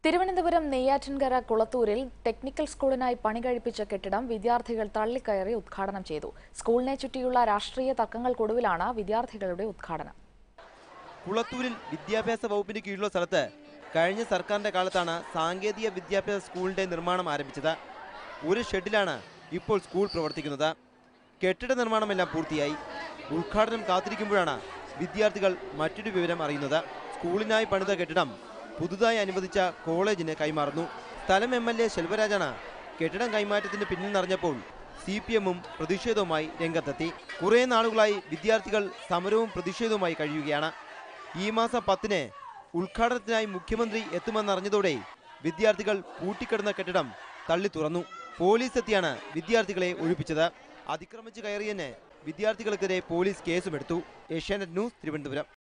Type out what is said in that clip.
തിരുവനന്തപുരം നെയ്യാറ്റിൻകര കുളത്തൂരിൽ ടെക്നിക്കൽ സ്കൂളിനായി പണി കഴിപ്പിച്ച കെട്ടിടം വിദ്യാർത്ഥികൾ തള്ളിക്കയറി ഉദ്ഘാടനം ചെയ്തു സ്കൂളിനെ ചുറ്റിയുള്ള രാഷ്ട്രീയ തർക്കങ്ങൾക്കൊടുവിലാണ് വിദ്യാർത്ഥികളുടെ ഉദ്ഘാടനം കുളത്തൂരിൽ വിദ്യാഭ്യാസ വകുപ്പിന് കീഴിലുള്ള സ്ഥലത്ത് കഴിഞ്ഞ സർക്കാരിന്റെ കാലത്താണ് സാങ്കേതിക വിദ്യാഭ്യാസ സ്കൂളിന്റെ നിർമ്മാണം ആരംഭിച്ചത് ഒരു ഷെഡിലാണ് ഇപ്പോൾ സ്കൂൾ പ്രവർത്തിക്കുന്നത് കെട്ടിട നിർമ്മാണമെല്ലാം പൂർത്തിയായി ഉദ്ഘാടനം കാത്തിരിക്കുമ്പോഴാണ് വിദ്യാർത്ഥികൾ മറ്റൊരു വിവരം അറിയുന്നത് സ്കൂളിനായി പണിത കെട്ടിടം പുതുതായി അനുവദിച്ച കോളേജിന് കൈമാറുന്നു സ്ഥലം എം എൽ എ ശെൽവരാജാണ് കെട്ടിടം കൈമാറ്റത്തിന് പിന്നിൽ നിറഞ്ഞപ്പോൾ സി പി എമ്മും പ്രതിഷേധവുമായി രംഗത്തെത്തി കുറേ നാളുകളായി വിദ്യാർത്ഥികൾ സമരവും പ്രതിഷേധവുമായി കഴിയുകയാണ് ഈ മാസം പത്തിന് ഉദ്ഘാടനത്തിനായി മുഖ്യമന്ത്രി എത്തുമെന്നറിഞ്ഞതോടെ വിദ്യാർത്ഥികൾ പൂട്ടിക്കിടന്ന കെട്ടിടം തള്ളി തുറന്നു പോലീസ് എത്തിയാണ് വിദ്യാർത്ഥികളെ ഒഴിപ്പിച്ചത് അതിക്രമിച്ച് കയറിയെന്ന് വിദ്യാർത്ഥികൾക്കെതിരെ പോലീസ് കേസുമെടുത്തു ഏഷ്യാനെറ്റ് ന്യൂസ് തിരുവനന്തപുരം